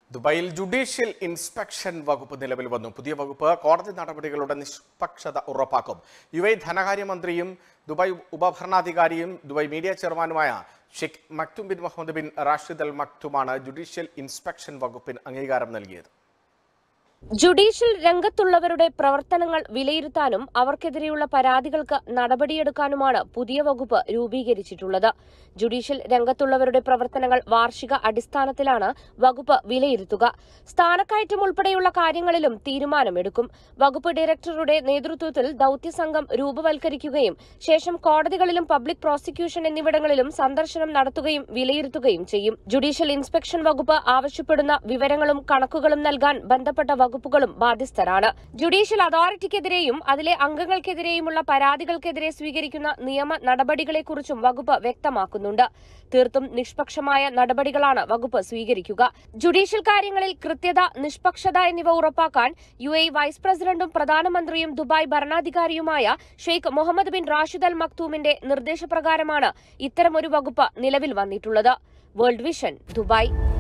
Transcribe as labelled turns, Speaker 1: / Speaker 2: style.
Speaker 1: ദുബായിൽ judicial inspection വകുപ്പ് നിലവിൽ വന്നു പുതിയ വകുപ്പ് കോടതി നടപടികളുടെ നിഷ്പക്ഷത ഉറപ്പാക്കും യു എ ധനകാര്യമന്ത്രിയും ദുബായ് ഉപഭരണാധികാരിയും ദുബായ് മീഡിയ ചെയർമാനുമായ Sheikh Maktoum bin Mohammed bin Rashid Al മക്തുമാണ് ജുഡീഷ്യൽ ഇൻസ്പെക്ഷൻ വകുപ്പിന് അംഗീകാരം നൽകിയത്
Speaker 2: ജുഡീഷ്യൽ രംഗത്തുള്ളവരുടെ പ്രവർത്തനങ്ങൾ വിലയിരുത്താനും അവർക്കെതിരെയുള്ള പരാതികൾക്ക് നടപടിയെടുക്കാനുമാണ് പുതിയ വകുപ്പ് രൂപീകരിച്ചിട്ടുള്ളത് ജുഡീഷ്യൽ രംഗത്തുള്ളവരുടെ പ്രവർത്തനങ്ങൾ വാർഷിക അടിസ്ഥാനത്തിലാണ് വകുപ്പ് വിലയിരുത്തുക സ്ഥാനക്കയറ്റം ഉൾപ്പെടെയുള്ള കാര്യങ്ങളിലും തീരുമാനമെടുക്കും വകുപ്പ് ഡയറക്ടറുടെ നേതൃത്വത്തിൽ ദൌത്യസംഘം രൂപവൽക്കരിക്കുകയും ശേഷം കോടതികളിലും പബ്ലിക് പ്രോസിക്യൂഷൻ എന്നിവിടങ്ങളിലും സന്ദർശനം നടത്തുകയും വിലയിരുത്തുകയും ചെയ്യും ജുഡീഷ്യൽ ഇൻസ്പെക്ഷൻ വകുപ്പ് ആവശ്യപ്പെടുന്ന വിവരങ്ങളും കണക്കുകളും നൽകാൻ ബന്ധപ്പെട്ട വകുപ്പുകളും ബാധ്യസ്ഥരാണ് ജുഡീഷ്യൽ അതോറിറ്റിക്കെതിരെയും അതിലെ അംഗങ്ങൾക്കെതിരെയുമുള്ള പരാതികൾക്കെതിരെ സ്വീകരിക്കുന്ന നിയമ നടപടികളെക്കുറിച്ചും വകുപ്പ് വ്യക്തമാക്കുന്നുണ്ട് തീർത്തും നിഷ്പക്ഷമായ നടപടികളാണ് വകുപ്പ് സ്വീകരിക്കുക ജുഡീഷ്യൽ കാര്യങ്ങളിൽ കൃത്യത നിഷ്പക്ഷത എന്നിവ ഉറപ്പാക്കാൻ യു എ വൈസ് പ്രസിഡന്റും പ്രധാനമന്ത്രിയും ദുബായ് ഭരണാധികാരിയുമായ Sheikh Mohammed bin Rashid Al മക്തൂമിന്റെ നിർദ്ദേശപ്രകാരമാണ് ഇത്തരമൊരു വകുപ്പ് നിലവിൽ വന്നിട്ടുള്ളത് വേൾഡ് വിഷൻ ദുബായ്